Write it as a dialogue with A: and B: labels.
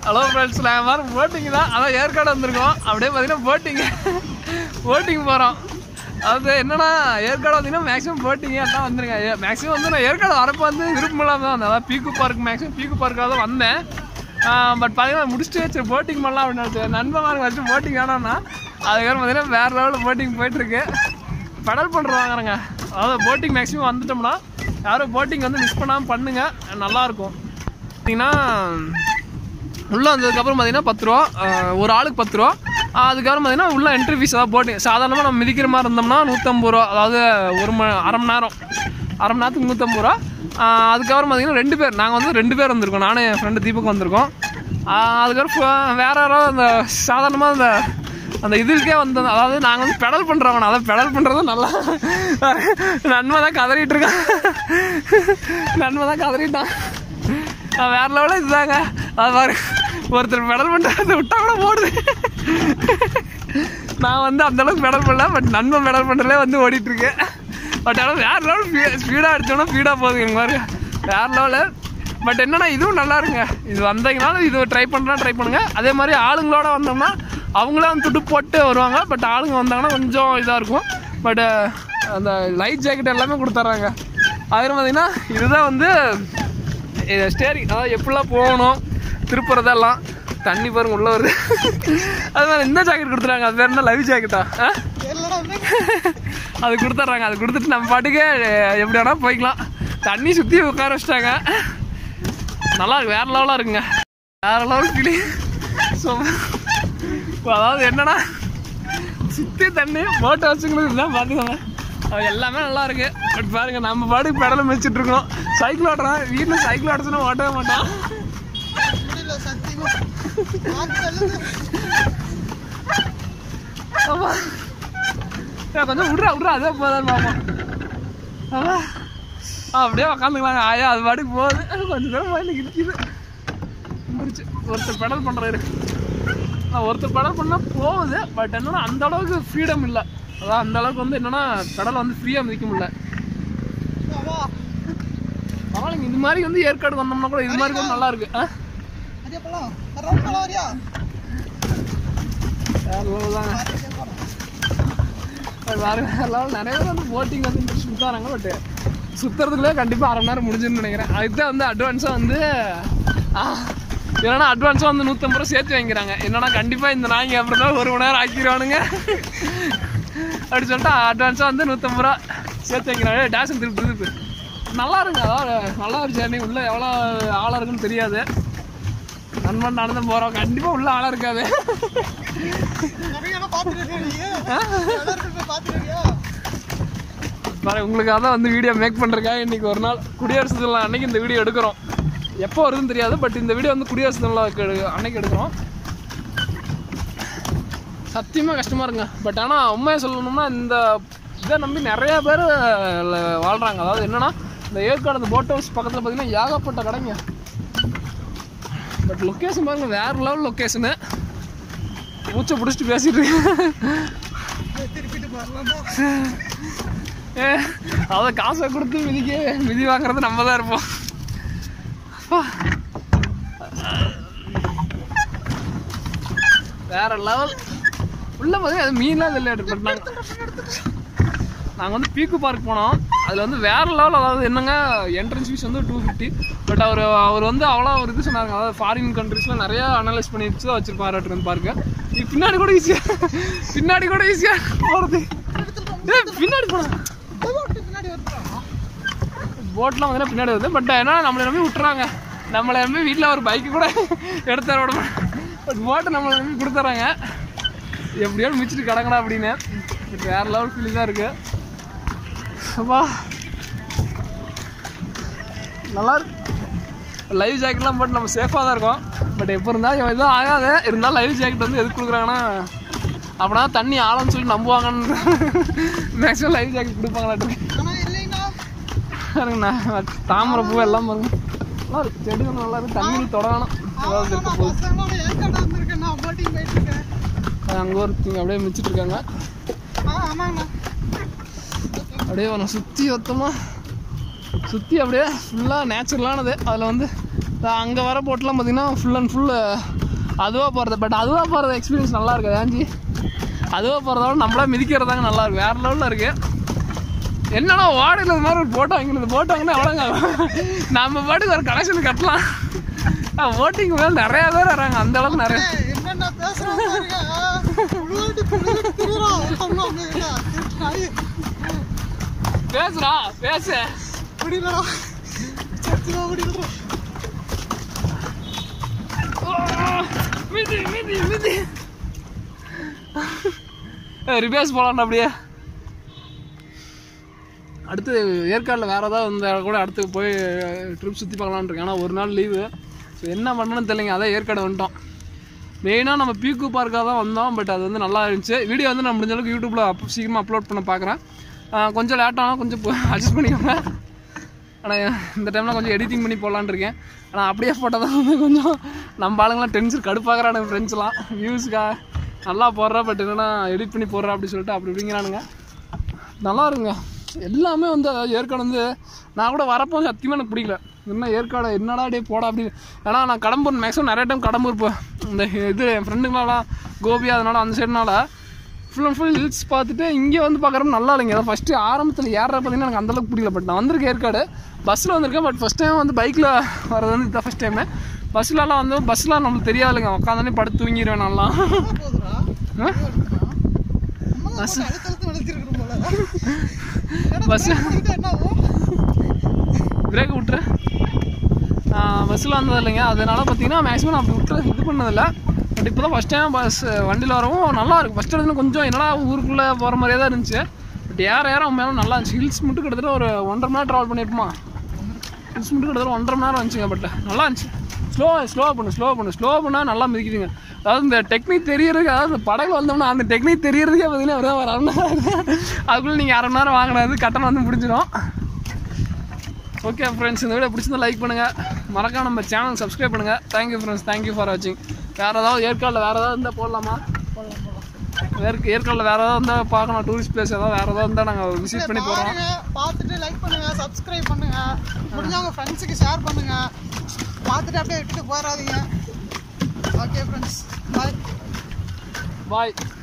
A: Hello friends நான் மாதிரி boating தான் அதான் ஏற்காடு வந்திருக்கோம் அப்படியே பார்த்தீங்கன்னா போட்டிங் போட்டிங் போகிறோம் அது என்னன்னா ஏற்காடு வந்தீங்கன்னா மேக்ஸிமம் போட்டிங்க எல்லாம் வந்துருங்க மேக்ஸிமம் வந்து நான் ஏற்காடு வரப்போ வந்து விருப்பம் இல்லாமல் தான் வந்தேன் அதான் பீக்கு பார்க் மேக்ஸிமம் பீக்கு பார்க்காக தான் வந்தேன் பட் பார்த்தீங்கன்னா முடிச்சுட்டு வச்சு போட்டிங் பண்ணலாம் அப்படின்னு நினச்சேன் நண்பமாக வச்சு போட்டிங் வேணாம்னா அதுக்கப்புறம் பார்த்தீங்கன்னா வேறு லெவலில் போட்டிங் போயிட்டுருக்கு பெடல் பண்ணுறோம் வாங்குறேங்க அதாவது போட்டிங் மேக்ஸிமம் வந்துட்டோம்னா யாரும் போட்டிங் வந்து மிஸ் பண்ணாமல் பண்ணுங்க நல்லாயிருக்கும் பார்த்தீங்கன்னா உள்ளே வந்ததுக்கப்புறம் பார்த்தீங்கன்னா பத்து ரூபா அஹ், ஒரு ஆளுக்கு பத்து ரூபா அஹ், அதுக்கப்புறம் பார்த்தீங்கன்னா உள்ள என்ட்ரி ஃபீஸ் அதாவது போட்டிங் சாதாரணமாக நம்ம மிதிக்கிற மாதிரி இருந்தோம்னா நூற்றம்பது ரூபா அதாவது ஒரு மணி அரை மணி நேரம் அரை மணி நேரத்துக்கு நூற்றம்பது ரூபா அஹ், அதுக்கப்புறம் பார்த்தீங்கன்னா ரெண்டு பேர் நாங்கள் வந்து ரெண்டு பேர் வந்திருக்கோம் நானும் என் ஃப்ரெண்டு தீபக் வந்திருக்கோம் அஹ், அதுக்கப்புறம் ஃபு- வேற யாராவது அந்த சாதாரணமாக அந்த அந்த இதுக்கே வந்து அதாவது நாங்கள் வந்து பெடல் பண்ணுறவங்க அதான் பெடல் பண்ணுறதும் நல்லா நன்மை தான் கதறிட்டு இருக்கான் நன்மை தான் கதறிட்டான் நான் வேற லெவலில் இதுதாங்க அது பாரு ஒருத்தர் பெடல் பண்ணுறது விட்டா கூட போடுது நான் வந்து அந்த அளவுக்கு பெடல் பண்ணல பட் நண்பன் பெடல் பண்ணுறதுலே வந்து ஓடிட்டு இருக்கேன் பட் ஆனால் வேற லெவல் ஸ்பீடாக அடிச்சோன்னா ஸ்பீடாக போகுது எங்க மாதிரி வேற லெவலில் பட் என்னன்னா இதுவும் நல்லா இருங்க இது வந்தீங்கனாலும் இது ட்ரை பண்ணுறா ட்ரை பண்ணுங்க அதே மாதிரி ஆளுங்களோட வந்தோம்னா அவங்களே வந்து துட்டு போட்டு வருவாங்க பட் ஆளுங்க வந்தாங்கன்னா கொஞ்சம் இதாக இருக்கும் பட் அந்த லைட் ஜாக்கெட் எல்லாமே கொடுத்துட்றாங்க அதுவும் பார்த்தீங்கன்னா இதுதான் வந்து ஸ்டேரிங் அதாவது எப்படிலாம் போகணும் திருப்புறதெல்லாம் தண்ணி பாருங்க உள்ள வருது அது மாதிரி இந்த ஜாக்கெட் கொடுத்துறாங்க அது வேற என்ன லைவ் ஜாக்கெட்டா அது கொடுத்துட்றாங்க அது கொடுத்துட்டு நம்ம பாட்டுக்கு அஹ், எப்படி வேணா போய்க்கலாம் தண்ணி சுற்றி உட்கார வச்சிட்டாங்க நல்லா இருக்கு வேற லெவலாக இருக்குங்க வேற லெவல் ஃபீலி ஸோ அதாவது என்னன்னா சுற்றி தண்ணி போட்டோ வச்சுங்களுக்கு இல்லை பார்த்துக்கோங்க அது எல்லாமே நல்லா இருக்கு பட் பாருங்க நம்ம பாட்டுக்கு பெடலை மிதிச்சிட்டு இருக்கோம் சைக்கிள் ஓட்டுறோம் வீட்டில் சைக்கிள் ஓட்டுச்சுன்னா ஓட்டவே மாட்டான் ஆமா ஏய், கொஞ்சம் விட்றா விட்றா அதே போதான் பார்ப்போம் ஆமா ஆ, அப்படியே உக்காந்துக்கலாங்க ஆயா அது பாட்டுக்கு போகுது கொஞ்சம் நேரம் போய் நிற்கிது முடிச்சு ஒருத்தர் பெடல் பண்ணுறாரு ஒருத்தர் பெடல் பண்ணால் போகுது பட் என்னன்னா அந்த அளவுக்கு ஃப்ரீடம் இல்லை அதான் அந்த அளவுக்கு வந்து என்னன்னா பெடல் வந்து ஃப்ரீயாக மிதிக்க முடியல பரவாயில்லைங்க இது மாதிரி வந்து ஏற்காடு வந்தோம்னா கூட இது மாதிரி கூட நல்லா இருக்கு ஆ வேற level தாங்க. அது வேற வேற level. நிறைய பேர் வந்து போட்டிங் வந்து இன்ட்ரெஸ்ட் சுத்தாராங்க பட் சுத்துறதுக்குள்ளே கண்டிப்பாக அரை மணி நேரம் முடிஞ்சுன்னு நினைக்கிறேன் அதுதான் வந்து அட்வான்ஸாக வந்து ஆ, என்னன்னா அட்வான்ஸாக வந்து நூற்றம்பது ரூபா சேர்த்து வாங்கிக்கிறாங்க என்னன்னா கண்டிப்பாக இந்த நாய்ங்க அப்புறம் தான் ஒரு மணி நேரம் ஆக்கிடுவானுங்க அப்படி சொல்லிட்டு அட்வான்ஸாக வந்து நூற்றம்பது ரூபா சேர்த்து வாங்கிறாங்க டேஷன் திருப்பி திருப்பி நல்லா இருக்கு அதாவது நல்லா ஒரு ஜேர்னி உள்ள எவ்வளோ ஆளாக இருக்குன்னு தெரியாது நண்பன் நடந்து போகிறோம் கண்டிப்பாக உள்ள ஆளாக இருக்காது பாரு உங்களுக்காக தான் வந்து வீடியோ மேக் பண்ணுறக்காக இன்னைக்கு ஒரு நாள் குடியரசு தினம் அன்னைக்கு இந்த வீடியோ எடுக்கிறோம் எப்போ வருதுன்னு தெரியாது பட் இந்த வீடியோ வந்து குடியரசு தினம் எடு- அன்னைக்கு எடுக்கிறோம் சத்தியமாக கஷ்டமாக இருக்குங்க பட் ஆனால் உண்மையை சொல்லணும்னா இந்த இதை நம்பி நிறைய பேர் வாழ்கிறாங்க அதாவது என்னன்னா இந்த ஏற்காடு அந்த போட் ஹவுஸ் பக்கத்தில் பார்த்தீங்கன்னா ஏகப்பட்ட கடைங்க பட் லொக்கேஷன் பாருங்க வேற லெவல் லொக்கேஷனு மூச்சை பிடிச்சிட்டு பேசிட்டு இருக்கேன் ஏ, அதாவது காசை கொடுத்து மிதிக்க மிதி வாங்குறது நம்ம தான் இருப்போம் அப்பா. வேற லெவல் உள்ள போது அது மீன்லாம் இல்லை பட் நாங்கள் நாங்கள் வந்து பீக்கு பார்க் போனோம் அதில் வந்து வேற லெவல் அதாவது என்னங்க என்ட்ரன்ஸ் ஃபீஸ் வந்து டூ ஃபிஃப்டி பட் அவர் அவர் வந்து அவ்வளோ ஒரு இது சொன்னாங்க அதாவது ஃபாரின் கண்ட்ரீஸ்லாம் நிறையா அனலைஸ் பண்ணி வச்சு தான் வச்சிருப்பாரு இருந்து பார்க்க இது பின்னாடி கூட ஈஸியாக பின்னாடி கூட ஈஸியாக போகிறது ஏய், பின்னாடி போனா போட்லாம் வந்து பின்னாடி வருது பட் என்ன நம்மளை நம்பி விட்டுறாங்க நம்மளை நம்பி வீட்டில் ஒரு பைக்கு கூட எடுத்து தர விட பட் போட்டை நம்மளை நம்பி கொடுத்துட்றாங்க எப்படியோ மிச்சிட்டு கிடங்கடா அப்படின்னு பட் வேற லெவல் ஃபீலிங் தான் இருக்கு அப்பா நல்லா இருக்கு லைவ் ஜாக்கெட்லாம் போட்டு நம்ம சேஃபாக தான் இருக்கோம் பட் எப்போ இருந்தாலும் எதுவும் ஆகாது இருந்தாலும் லைவ் ஜாக்கெட் வந்து எதுக்கு கொடுக்குறாங்கன்னா அப்படின்னா தண்ணி ஆழம்னு சொல்லி நம்புவாங்கன்னு மேக்ஸிமம் லைவ் ஜாக்கெட் கொடுப்பாங்களாட்டு பாருங்கண்ணா தாமரை பூ எல்லாம் பாருங்க நல்லா இருக்கு செடிகள் நல்லா இருக்கு தண்ணியில் தொடங்கணும் அதாவது இருக்க போகுது அங்கே ஒருத்தங்க அப்படியே மிச்சிட்டு இருக்காங்க அப்படியே நான் சுற்றி மொத்தமாக சுற்றி அப்படியே ஃபுல்லாக நேச்சுரலானது அதில் வந்து அங்கே வர போட்டெலாம் பார்த்தீங்கன்னா ஃபுல் அண்ட் ஃபுல்லு அதுவாக போகிறது பட் அதுவாக போகிறது எக்ஸ்பீரியன்ஸ் நல்லா இருக்குது ஏஞ்சி அதுவாக போகிறதோட நம்மளா மிதிக்கிறதாங்க நல்லா இருக்கு வேறு லெவலில் இருக்குது என்னன்னா வாடகையில் இந்த மாதிரி ஒரு போட்டோ வாங்கினது போட்டோ வாங்கினா எவ்வளோங்க நம்ம பாட்டுக்கு ஒரு கனெக்ஷன் கட்டலாம் ஓட்டிங் மேலே நிறைய பேர் வராங்க அந்த அளவுக்கு நிறைய
B: என்னென்ன பேசுறோம் பாருங்க புழுவாட்டி புழுவாட்டி திரியுறோம் ஒருத்தவங்க அப்படின்னா நாய்
A: பேசுறா பேச
B: முடியலடா சத்தியமா முடியலடா
A: மிதி மிதி மிதி ரிவேஸ் போகலாம்டா அப்படியே அடுத்து ஏற்காடில் வேறு ஏதாவது இருந்தால் கூட அடுத்து போய் ட்ரிப் சுற்றி பார்க்கலான்னு இருக்கேன் ஆனால் ஒரு நாள் லீவு ஸோ என்ன பண்ணணும்னு தெரியலைங்க அதான் ஏற்காடு வந்துட்டோம் மெயினாக நம்ம பீக்கு பார்க்காக தான் வந்தோம் பட் அது வந்து நல்லா இருந்துச்சு வீடியோ வந்து நான் முடிஞ்ச அளவுக்கு யூடியூப்பில் அப் சீக்கிரமாக அப்லோட் பண்ண பார்க்குறேன் கொஞ்சம் லேட்டானால் கொஞ்சம் அட்ஜஸ்ட் பண்ணிக்கோங்க ஆனால் இந்த டைமில் கொஞ்சம் எடிட்டிங் பண்ணி போடலான்னு இருக்கேன் ஆனால் அப்படியே போட்டால் தான் வந்து கொஞ்சம் நம்ம ஆளுங்களாம் டென்ஷன் கடுப்பாகிறானுங்க ஃப்ரெண்ட்ஸ்லாம் வியூஸ்க்கா நல்லா போடுறா பட் என்னன்னா எடிட் பண்ணி போடுறா அப்படி சொல்லிட்டு அப்படி இப்படிங்கிறானுங்க நல்லா இருங்க எல்லாமே வந்து அதாவது ஏற்காடு வந்து நான் கூட வரப்போ சத்தியமாக எனக்கு பிடிக்கல என்ன ஏற்காடு என்னடா டே போடா அப்படி ஏன்னா நான் கடம்பூர் மேக்ஸிமம் நிறைய டைம் கடம்பூர் போ இந்த இது என் ஃப்ரெண்டுங்களாம் கோபி அதனால அந்த சைடுனால ஃபுல் அண்ட் ஃபுல் ஹில்ஸ் பார்த்துட்டு இங்கே வந்து பார்க்குறப்ப நல்லா இல்லைங்க அதான் ஃபஸ்ட்டு ஆரம்பத்தில் ஏற பார்த்தீங்கன்னா எனக்கு அந்தளவுக்கு பிடிக்கல பட் நான் வந்திருக்கேன் ஏற்காடு பஸ்ஸில் வந்திருக்கேன் பட் ஃபஸ்ட் டைம் வந்து பைக்கில் வர்றது வந்து இதுதான் ஃபஸ்ட் டைமு பஸ்லலாம் வந்து பஸ்லாம் நம்மளுக்கு தெரியாதுல்லைங்க உட்காந்தானே படுத்து தூங்கிடுவேன் நல்லா
B: போதுடா
A: ஆ?
B: அம்மா போட்டு அழுத்தழுத்து வளர்த்திருக்கிறோம் போல
A: பஸ்
B: பண்ணிக்கிட்டா என்ன ஆகும்
A: பிரேக் விட்டுரு பஸ்ஸில் வந்தது இல்லைங்க அதனால பார்த்தீங்கன்னா மேக்ஸிமம் நான் அப்படி விட்டு இது பண்ணதில்ல பட் இப்போ தான் ஃபஸ்ட் டைம் பஸ் வண்டியில் வரவும் நல்லா இருக்கு ஃபஸ்ட் இடத்துல கொஞ்சம் என்னடா ஊருக்குள்ளே போகிற மாதிரியே தான் இருந்துச்சு பட் ஏற ஏற மேலே நல்லா இருந்துச்சு ஹில்ஸ் மட்டும் கிட்டத்தட்ட ஒரு ஒன்றரை மணி நேரம் ட்ராவல் பண்ணியிருப்போமா ஹில்ஸ் மட்டும் கிட்டத்தட்ட ஒன்றரை மணி நேரம் வந்துச்சுங்க பட் நல்லா இருந்துச்சு ஸ்லோ ஸ்லோவாக பண்ணு ஸ்லோ பண்ணு ஸ்லோ பண்ணால் நல்லா மிதிக்குதுங்க அதாவது இந்த டெக்னிக் தெரியறதுக்கு அதாவது இந்த படகுல வந்தோம்னா அந்த டெக்னிக் தெரியறதுக்கே பார்த்தீங்கன்னா ஒரு ஒரு அரை மணி நேரம் அதுக்குள்ளே நீங்கள் அரை மணி நேரம் வாங்கினது கட்டணம் வந்து முடிஞ்சிடும் ஓகே ஃப்ரெண்ட்ஸ் இந்த வீடியோ பிடிச்சிருந்தா லைக் பண்ணுங்கள் மறக்காம நம்ம சேனல் சப்ஸ்கிரைப் பண்ணுங்கள் தேங்க்யூ ஃப்ரெண்ட்ஸ் தேங்க்யூ ஃபார் வாட்சிங் வேறு ஏதாவது ஏற்காடில் வேறு ஏதாவது இருந்தால் போடலாமா வேறு ஏற்காடில் வேறு ஏதாவது இருந்தால் பார்க்கணும் டூரிஸ்ட் பிளேஸ் ஏதாவது வேறு ஏதாவது இருந்தால் நாங்கள் விசிட் பண்ணி போகிறோம்
B: பாருங்க பார்த்துட்டு லைக் பண்ணுங்க சப்ஸ்கிரைப் பண்ணுங்க முடிஞ்சவங்க ஃப்ரெண்ட்ஸுக்கு ஷேர் பண்ணுங்க பார்த்துட்டு அப்படியே விட்டுட்டு போறாதீங்க ஓகே ஃப்ரெண்ட்ஸ் பாய்
A: பாய்